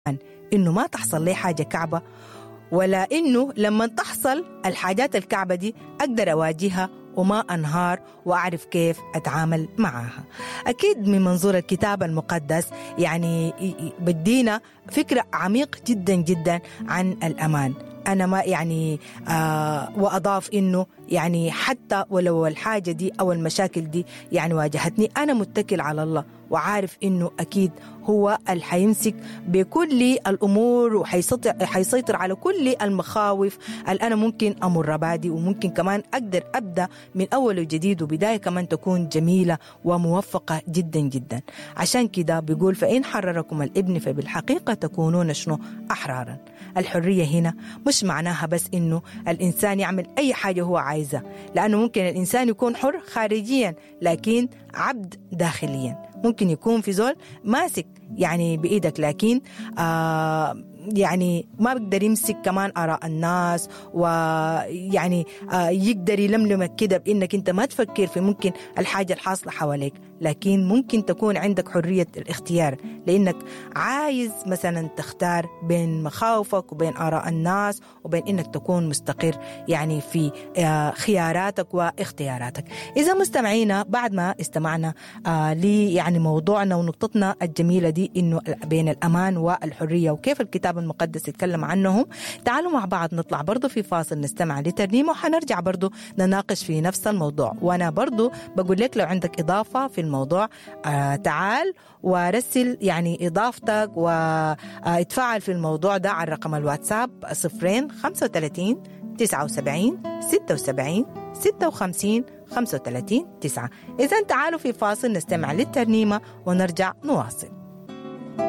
إنه ما تحصل لي حاجة كعبة ولا إنه لما تحصل الحاجات الكعبة دي أقدر أواجهها وما أنهار وأعرف كيف أتعامل معها أكيد من منظور الكتاب المقدس يعني بدينا فكرة عميق جدا جدا عن الأمان أنا ما يعني آه وأضاف إنه يعني حتى ولو الحاجة دي أو المشاكل دي يعني واجهتني أنا متكل على الله وعارف إنه أكيد هو اللي حيمسك بكل الأمور وحيسيطر على كل المخاوف اللي أنا ممكن أمر بادي وممكن كمان أقدر أبدأ من أول وجديد وبداية كمان تكون جميلة وموفقة جدا جدا عشان كده بيقول فإن حرركم الابن فبالحقيقة تكونون شنو أحرارا الحرية هنا مش معناها بس إنه الإنسان يعمل أي حاجة هو عايزة لأنه ممكن الإنسان يكون حر خارجيا لكن عبد داخليا ممكن يكون في زول ماسك يعني بإيدك لكن آه يعني ما بيقدر يمسك كمان آراء الناس ويعني آه يقدر يلملمك كده بإنك أنت ما تفكر في ممكن الحاجة الحاصلة حواليك لكن ممكن تكون عندك حرية الاختيار لأنك عايز مثلا تختار بين مخاوفك وبين آراء الناس وبين إنك تكون مستقر يعني في آه خياراتك واختياراتك إذا مستمعينا بعد ما استمعنا آه لي يعني موضوعنا ونقطتنا الجميلة دي إنه بين الأمان والحرية وكيف الكتاب المقدس يتكلم عنهم تعالوا مع بعض نطلع برضو في فاصل نستمع لترنيمة وحنرجع برضو نناقش في نفس الموضوع وأنا برضو بقول لك لو عندك إضافة في الموضوع آه تعال ورسل يعني إضافتك واتفاعل في الموضوع ده على رقم الواتساب صفرين خمسة وثلاثين تسعة وسبعين ستة وسبعين ستة وخمسين خمسة وثلاثين تسعة إذا تعالوا في فاصل نستمع للترنيمة ونرجع نواصل